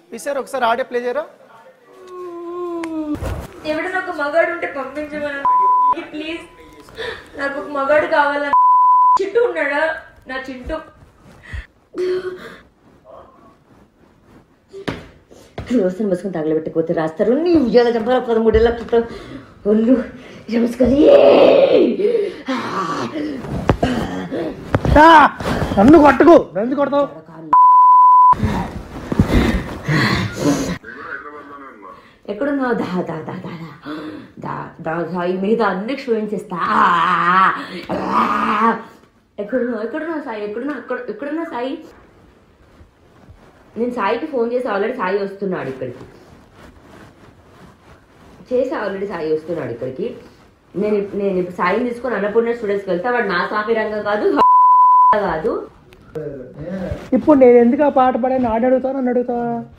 ఈసారి ఒకసారి audio play చేయరా ఎవడు నాకు మగాడు ఉంటే పంపించమని ప్లీజ్ నాకు ఒక మగాడు కావాలని చింటూ ఉన్నాడా నా చింటూ వ్యవస్థను మూసుకొని తగలబెట్టకపోతే రాస్తారు నీ ఉద్యోగాలు చంపాలి పదమూడేళ్ళ క్రితం ఒళ్ళు మూసుకొని నన్ను కొట్టుకు నన్ను కొడతావు ఎక్కడున్నావు దా దా దా దా దా దా దా దా ఈ మీద అన్ని క్షోభించేస్తా ఎక్కడున్నావు ఎక్కడున్నావు సాయి ఎక్కడున్నావు ఎక్కడ ఎక్కడున్నావు సాయి నేను సాయికి ఫోన్ చేసి ఆల్రెడీ సాయి వస్తున్నాడు ఇక్కడికి చేసి ఆల్రెడీ సాయి వస్తున్నాడు ఇక్కడికి నేను ఇప్- నేను ఇప్పుడు సాయిని తీసుకొని అన్నపూర్ణ స్టూడెంట్స్కి వెళ్తా వాడు నా సాఫీ రంగం కాదు కాదు ఇప్పుడు నేను ఎందుకు ఆ పాట పాడాను ఆడి అడుగుతా నన్ను అడుగుతా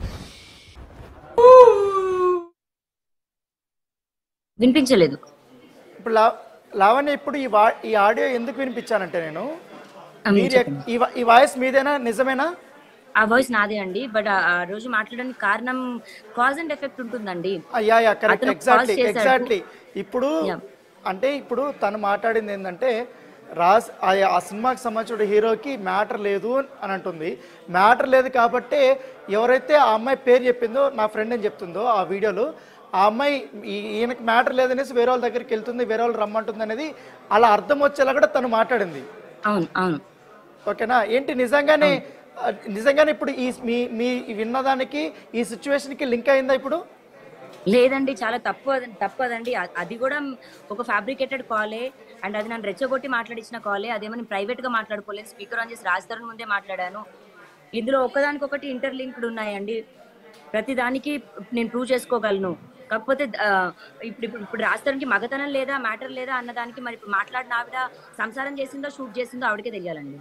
వినిపించలేదు ఇప్పుడు లా లావణ్య ఇప్పుడు ఈ వా ఈ ఆడియో ఎందుకు వినిపించానంటే నేను మీరు ఎక్- ఈ వా- ఈ వాయిస్ మీదేనా నిజమేనా ఆ వాయిస్ నాదే అండి బట్ ఆ రోజు మాట్లాడడానికి కారణం కాజ్ అండ్ ఎఫెక్ట్ ఉంటుందండి అయ్యా యా కరెక్ట్ అతను ఎగ్జాక్ట్లీ pause చేశాడు. ఎగ్జాక్ట్లీ ఇప్పుడు Yeah. అంటే ఇప్పుడు తను మాట్లాడింది ఏంటంటే రాజ్ ఆ ఆ సినిమాకి సంబంధించిన హీరోకి మ్యాటర్ లేదు అని అంటుంది మ్యాటర్ లేదు కాబట్టి ఎవరైతే ఆ అమ్మాయి పేరు చెప్పిందో నా ఫ్రెండ్ అని చెప్తుందో ఆ వీడియోలో ఆ అమ్మాయి ఈ- ఈయనకి మ్యాటర్ లేదనేసి వేరే వాళ్ళ దగ్గరికి వెళ్తుంది వేరే వాళ్ళు రమ్మంటుంది అనేది అలా అర్థం వచ్చేలా కూడా తను మాట్లాడింది అవును అవును ఓకేనా ఏంటి నిజంగానే ఆ, నిజంగానే ఇప్పుడు ఈ మీ మీ విన్నదానికి ఈ సిచ్యువేషన్కి లింక్ అయిందా ఇప్పుడు లేదండి చాలా తప్పు అది తప్పు అదండి అ- అది కూడా ఒక ఫ్యాబ్రికేటెడ్ కాలే అండ్ అది నన్ను రెచ్చగొట్టి మాట్లాడించిన కాలే అదేమో నేను ప్రైవేట్ గా మాట్లాడుకోలేదు స్పీకర్ ఆన్ చేసి రాజ్ తరుణ్ ముందే మాట్లాడాను ఇందులో ఒకదానికొకటి ఇంటర్లింక్డ్ ఉన్నాయండి ప్రతి దానికి నేను ప్రూవ్ చేసుకోగలను కాకపోతే ఆ, ఇప్పుడు ఇప్పుడు ఇప్పుడు రాజ్ తరుణ్కి మగతనం లేదా మ్యాటర్ లేదా అన్నదానికి మరి ఇప్పుడు మాట్లాడిన ఆవిడ సంసారం చేసిందో షూట్ చేసిందో ఆవిడకే తెలియాలండి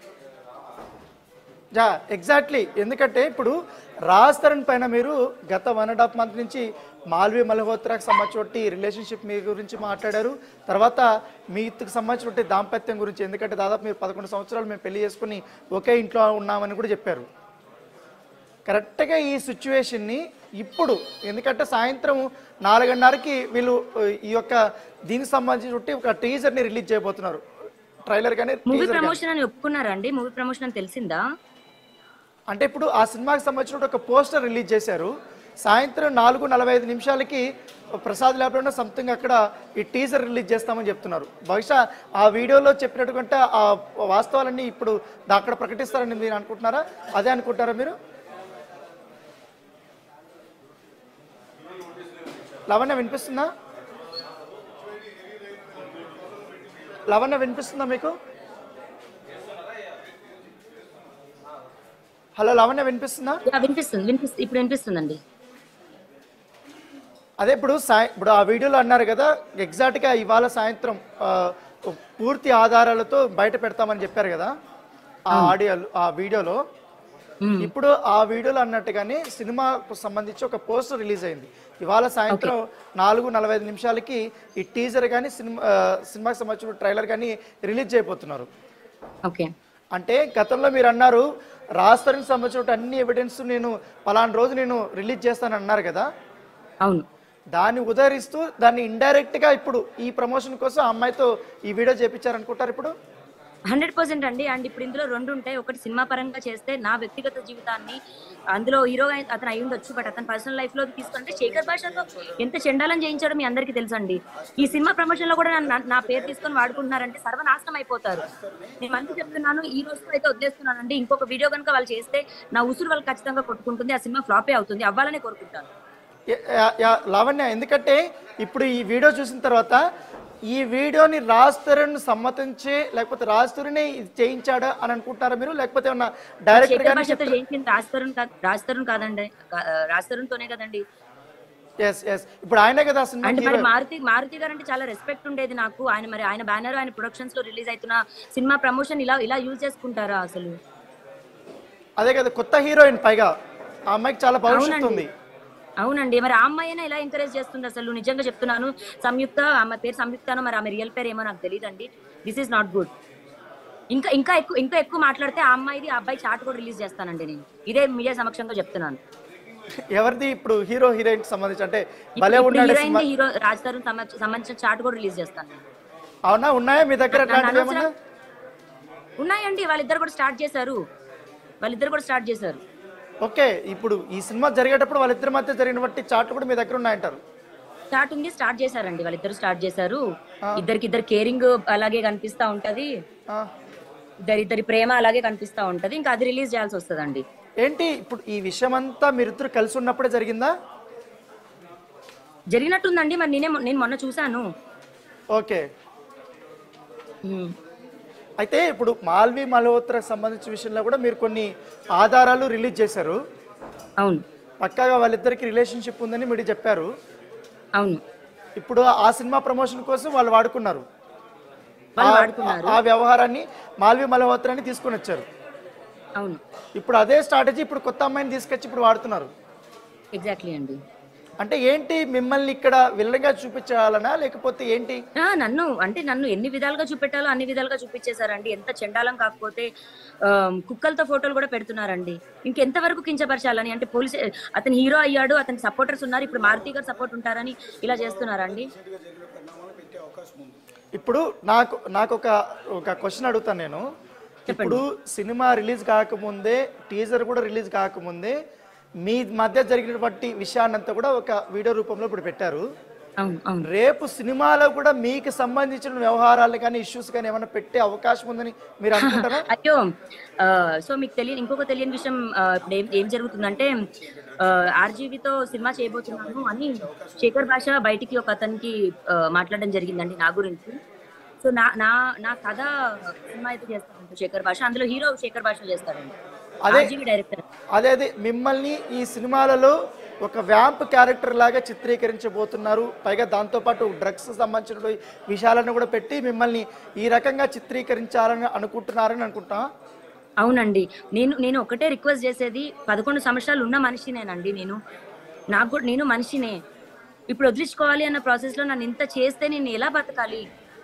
యా ఎగ్జాక్ట్లీ ఎందుకంటే ఇప్పుడు రాజ్ తరుణ్ పైన మీరు గత వన్ అండ్ హాఫ్ మంత్ నుంచి మాల్వి మల్హోత్రాకి సంబంధించి రిలేషన్షిప్ మీ గురించి మాట్లాడారు తర్వాత మీకు సంబంధించిన దాంపత్యం గురించి ఎందుకంటే దాదాపు మీరు పదకొండు సంవత్సరాలు మేము పెళ్లి చేసుకుని ఒకే ఇంట్లో ఉన్నామని కూడా చెప్పారు కరెక్ట్గా ఈ సిచ్యువేషన్ని ఇప్పుడు ఎందుకంటే సాయంత్రం నాలుగున్నరకి వీళ్ళు ఆ, ఈ యొక్క దీనికి సంబంధించి ఒక టీజర్ని రిలీజ్ చేయబోతున్నారు ట్రైలర్ కానీ మూవీ టీజర్ కానీ ప్రమోషన్ అని ఒప్పుకున్నారా అండి మూవీ ప్రమోషన్ అని తెలిసిందా అంటే ఇప్పుడు ఆ సినిమాకి సంబంధించిన ఒక పోస్టర్ రిలీజ్ చేశారు సాయంత్రం నాలుగు నలభై ఐదు నిమిషాలకి ప్రసాద్ ల్యాబ్లోనే సంథింగ్ అక్కడ ఈ టీజర్ రిలీజ్ చేస్తామని చెప్తున్నారు బహుశా ఆ వీడియోలో చెప్పినట్టుకుంటే ఆ వాస్తవాలన్నీ ఇప్పుడు దా- అక్కడ ప్రకటిస్తారని మీరు అనుకుంటున్నారా అదే అనుకుంటారా మీరు లవణ్య వినిపిస్తుందా లవణ్య వినిపిస్తుందా మీకు హలో లవణ్య వినిపిస్తుందా యా, వినిపిస్తుంది వినిపిస్తుంది ఇప్పుడు వినిపిస్తుందండి అదే ఇప్పుడు సాయ ఇప్పుడు ఆ వీడియోలో అన్నారు కదా ఎగ్జాక్ట్గా ఇవాళ సాయంత్రం ఆ, పూర్తి ఆధారాలతో బయట పెడతామని చెప్పారు కదా ఆ ఆడియో ఆ వీడియోలో ఇప్పుడు ఆ వీడియోలో అన్నట్టుగానే సినిమాకు సంబంధించి ఒక పోస్టర్ రిలీజ్ అయింది ఇవాళ సాయంత్రం నాలుగు నలభై ఐదు నిమిషాలకి ఈ టీజర్ కానీ సినిమా ఆ, సినిమాకి సంబంధించిన ట్రైలర్ కానీ రిలీజ్ చేయబోతున్నారు ఓకే అంటే గతంలో మీరు అన్నారు రాస్తానికి సంబంధించిన అన్ని ఎవిడెన్స్ నేను పలానా రోజు నేను రిలీజ్ చేస్తాను అన్నారు కదా అవును దాన్ని ఉదహరిస్తూ దాన్ని ఇండైరెక్ట్ గా ఇప్పుడు ఈ ప్రమోషన్ కోసం ఆ అమ్మాయితో ఈ వీడియో చేపించారనుకుంటారు ఇప్పుడు హండ్రెడ్ పర్సెంట్ అండి అండ్ ఇప్పుడు ఇందులో రెండు ఉంటాయి ఒకటి సినిమా పరంగా చేస్తే నా వ్యక్తిగత జీవితాన్ని అందులో హీరో అతను అయి ఉండొచ్చు బట్ అతని పర్సనల్ లైఫ్ లో తీసుకుంటే శేఖర్ భాషతో ఎంత చెండాలని చేయించాడో మీ అందరికీ తెలుసండి ఈ సినిమా ప్రమోషన్ లో కూడా నా- నా పేరు తీసుకొని వాడుకుంటున్నారంటే సర్వనాశనం అయిపోతారు నేను మంచి చెప్తున్నాను ఈ రోజు అయితే వదిలేస్తున్నానండి ఇంకొక వీడియో కనుక వాళ్ళు చేస్తే నా ఉసురు వాళ్ళు ఖచ్చితంగా కొట్టుకుంటుంది ఆ సినిమా ఫ్లాపే అవుతుంది అవ్వాలనే కోరుకుంటాను యా- యా- యా- లావణ్య ఎందుకంటే ఇప్పుడు ఈ వీడియో చూసిన తర్వాత ఈ వీడియోని రాజ్ తరుణ్ సమ్మతించి లేకపోతే రాజ్ తరుణ్ ఇది చేయించాడా అని అనుకుంటారా మీరు లేకపోతే ఏమన్నా డైరెక్టర్ శేఖర్ గానే భాషతో చేయించింది రాజ్ తరుణ్ కాదు రాజ్ తరుణ్ కాదండి కా- రాజ్ తరుణ్ తోనే కదండి ఎస్ ఎస్ ఇప్పుడు ఆయనే కదా ఆ సినిమా అంటే మరి హీరో మారుతి మారుతి గారు అంటే చాలా రెస్పెక్ట్ ఉండేది నాకు ఆయన మరి ఆయన బ్యానర్ ఆయన ప్రొడక్షన్స్ లో రిలీజ్ అవుతున్న సినిమా ప్రమోషన్ ఇలా ఇలా యూజ్ చేసుకుంటారా అసలు అదే కదా కొత్త హీరోయిన్ పైగా ఆ అమ్మాయికి చాలా భవిష్యత్తు అవునండి. ఉంది అవునండి మరి ఆ అమ్మాయినా ఇలా ఎంకరేజ్ చేస్తుంది అసలు నిజంగా చెప్తున్నాను సంయుక్త ఆమె పేరు సంయుక్తనో మరి ఆమె రియల్ పేరు ఏమో నాకు తెలియదండి దిస్ ఈస్ నాట్ గుడ్ ఇంకా ఇంకా ఎక్కువ ఇంకా ఎక్కువ మాట్లాడితే ఆ అమ్మాయిది ఆ అబ్బాయి చాట్ కూడా రిలీజ్ చేస్తానండి నేను ఇదే మీడియా సమక్షంగా చెప్తున్నాను ఎవరిది ఇప్పుడు హీరో హీరోయిన్ సంబంధించి అంటే భలే ఉన్నాడు heroine cinema hero Raj Tarun సంబంధ- సంబంధించిన చార్ట్ కూడా రిలీజ్ చేస్తాను అవునా ఉన్నాయా మీ దగ్గర అట్లాంటివి ఏమన్నా ఉన్నాయండి వాళ్ళిద్దరు కూడా స్టార్ట్ చేశారు వాళ్ళిద్దరు కూడా స్టార్ట్ చేశారు ఓకే ఇప్పుడు ఈ సినిమా జరిగేటప్పుడు వాళ్ళిద్దరి మధ్య జరిగిన బట్టి చాట్లు కూడా మీ దగ్గర ఉన్నాయంటారు స్టార్ట్ ఉంది స్టార్ట్ చేశారండి వాళ్ళిద్దరు స్టార్ట్ చేశారు ఇద్దరికి ఇద్దరు కేరింగ్ అలాగే కనిపిస్తా ఉంటది ఆ. ఇద్దరి ఇద్దరి ప్రేమ అలాగే కనిపిస్తా ఉంటది ఇంకా అది రిలీజ్ చేయాల్సి వస్తుందండి ఏంటి ఇప్పుడు ఈ విషయం అంతా మీరిద్దరు కలిసి ఉన్నప్పుడే జరిగిందా జరిగినట్టుందండి మరి నేనే మొ- నేను మొన్న చూశాను ఓకే ఉమ్. అయితే ఇప్పుడు మాల్వి మల్హోత్రకు సంబంధించిన విషయంలో కూడా మీరు కొన్ని ఆధారాలు రిలీజ్ చేశారు అవును పక్కాగా వాళ్ళిద్దరికి రిలేషన్షిప్ ఉందని మీరు చెప్పారు అవును ఇప్పుడు ఆ సినిమా ప్రమోషన్ కోసం వాళ్ళు వాడుకున్నారు వాళ్ళు ఆ- వాడుకున్నారు ఆ వ్యవహారాన్ని మాల్వి మల్హోత్రాని తీసుకొని వచ్చారు అవును ఇప్పుడు అదే స్ట్రాటజీ ఇప్పుడు కొత్త అమ్మాయిని తీసుకొచ్చి ఇప్పుడు వాడుతున్నారు ఎగ్జాక్ట్లీ అండి అంటే ఏంటి మిమ్మల్ని ఇక్కడ విల్లగా చూపించాలనా లేకపోతే ఏంటి ఆ, నన్ను అంటే నన్ను ఎన్ని విధాలుగా చూపెట్టాలో అన్ని విధాలుగా చూపించేశారండి ఎంత చెండాలం కాకపోతే ఆ, కుక్కలతో ఫోటోలు కూడా పెడుతున్నారండి ఇంకెంత వరకు కించపరచాలని అంటే పోలీస్ అతను హీరో అయ్యాడు అతనికి సపోర్టర్స్ ఉన్నారు ఇప్పుడు మారుతి గారు సపోర్ట్ ఉంటారని ఇలా చేస్తున్నారండి ఇప్పుడు నాకు నాకు ఒక ఒక క్వశ్చన్ అడుగుతాను నేను ఇప్పుడు సినిమా రిలీజ్ కాకముందే టీజర్ కూడా రిలీజ్ కాకముందే మీ మధ్య జరిగినటువంటి విషయాన్నంతా కూడా ఒక వీడియో రూపంలో ఇప్పుడు పెట్టారు అవును అవును రేపు సినిమాలో కూడా మీకు సంబంధించిన వ్యవహారాలు కానీ ఇష్యూస్ కానీ ఏమైనా పెట్టే అవకాశం ఉందని మీరు అనుకుంటారా అయ్యో ఆ, సో మీకు తెలియని ఇంకొక తెలియని విషయం ఆ, ఇప్పుడు ఏం ఏం జరుగుతుందంటే ఆర్జీవితో సినిమా చేయబోతున్నాను అని శేఖర్ భాష బయటికి ఒక అతనికి ఆ, మాట్లాడడం జరిగిందండి నా గురించి సో నా నా నా కథ సినిమా అయితే చేస్తానంట శేఖర్ భాష అందులో హీరో శేఖర్ భాష చేస్తాడండి అదే- ఆర్జీవి డైరెక్టర్ అదే అదే మిమ్మల్ని ఈ సినిమాలలో ఒక వ్యాంప్ క్యారెక్టర్ లాగా చిత్రీకరించబోతున్నారు పైగా దాంతోపాటు డ్రగ్స్ సంబంధించిన విషయాలను కూడా పెట్టి మిమ్మల్ని ఈ రకంగా చిత్రీకరించాలని అనుకుంటున్నారని అనుకుంటా అవునండి నేను నేను ఒకటే రిక్వెస్ట్ చేసేది పదకొండు సంవత్సరాలు ఉన్న మనిషినేనండి నేను నాకు కూడా నేను మనిషినే ఇప్పుడు వదిలించుకోవాలి అన్న ప్రాసెస్ లో నన్ను ఇంత చేస్తే నేను ఎలా బతకాలి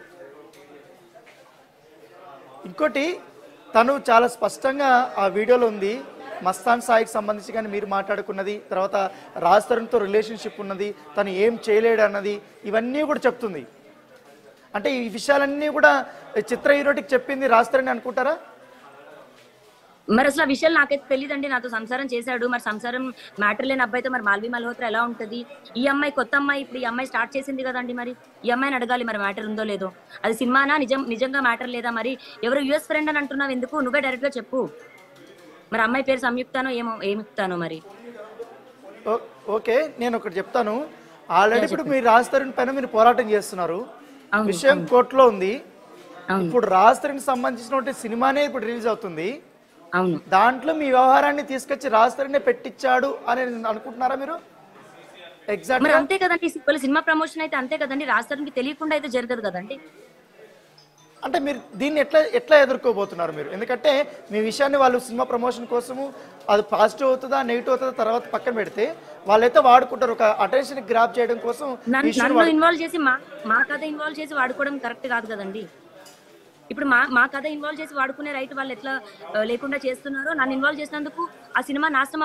ఇంకోటి తను చాలా స్పష్టంగా ఆ వీడియోలో ఉంది మస్తాన్ సాయికి సంబంధించి కానీ మీరు మాట్లాడుకున్నది తర్వాత రాజ్ తరుణ్తో రిలేషన్షిప్ ఉన్నది తను ఏం చేయలేడు అన్నది ఇవన్నీ కూడా చెప్తుంది అంటే ఈ విషయాలన్నీ కూడా చిత్ర హీరోటికి చెప్పింది రాజ్ తరుణ్ అనుకుంటారా మరి అసలు ఆ విషయాలు నాకైతే తెలియదండి నాతో సంసారం చేశాడు మరి సంసారం మ్యాటర్ లేని అబ్బాయితో మరి మాల్వి మల్హోత్రా ఎలా ఉంటది ఈ అమ్మాయి కొత్త అమ్మాయి ఇప్పుడు ఈ అమ్మాయి స్టార్ట్ చేసింది కదండి మరి ఈ అమ్మాయిని అడగాలి మరి మ్యాటర్ ఉందో లేదో అది సినిమానా నిజం నిజంగా మ్యాటర్ లేదా మరి ఎవరు యుఎస్ ఫ్రెండ్ అని అంటున్నావు ఎందుకు నువ్వే డైరెక్ట్ గా చెప్పు మరి అమ్మాయి పేరు సంయుక్తానో ఏమో ఏమిక్తానో మరి ఓ- ఓకే నేను ఒకటి చెప్తాను ఆల్రెడీ ఇప్పుడు మీరు రాజ్ తరుణ్ పైన మీరు పోరాటం చేస్తున్నారు అవును, విషయం కోర్టులో ఉంది అవును ఇప్పుడు రాజ్ తరుణ్ సంబంధించినటువంటి సినిమానే ఇప్పుడు రిలీజ్ అవుతుంది అవును దాంట్లో మీ వ్యవహారాన్ని తీసుకొచ్చి రాజ్ తరుణే పెట్టించాడు అని అనుకుంటున్నారా మీరు ఎగ్జాక్ట్ మరి అంతే కదండి వాళ్ళ సినిమా ప్రమోషన్ అయితే అంతే కదండి రాస్తానికి తెలియకుండా అయితే జరగదు కదండి అంటే మీరు దీన్ని ఎట్లా ఎట్లా ఎదుర్కోబోతున్నారు మీరు ఎందుకంటే మీ విషయాన్ని వాళ్ళు సినిమా ప్రమోషన్ కోసము అది పాజిటివ్ అవుతుందా నెగిటివ్ అవుతుందా తర్వాత పక్కన పెడితే వాళ్ళైతే వాడుకుంటారు ఒక అటెన్షన్ గ్రాప్ చేయడం కోసం నన్ను issue నన్ను ఇన్వాల్వ్ చేసి మా మా కథ ఇన్వాల్వ్ చేసి వాడుకోవడం కరెక్ట్ కాదు కదండి ఇప్పుడు మా మా కథ ఇన్వాల్వ్ చేసి వాడుకునే రైట్ వాళ్ళు ఎట్లా ఆ, లేకుండా చేస్తున్నారో నన్ను ఇన్వాల్వ్ చేసినందుకు ఆ సినిమా నాశనం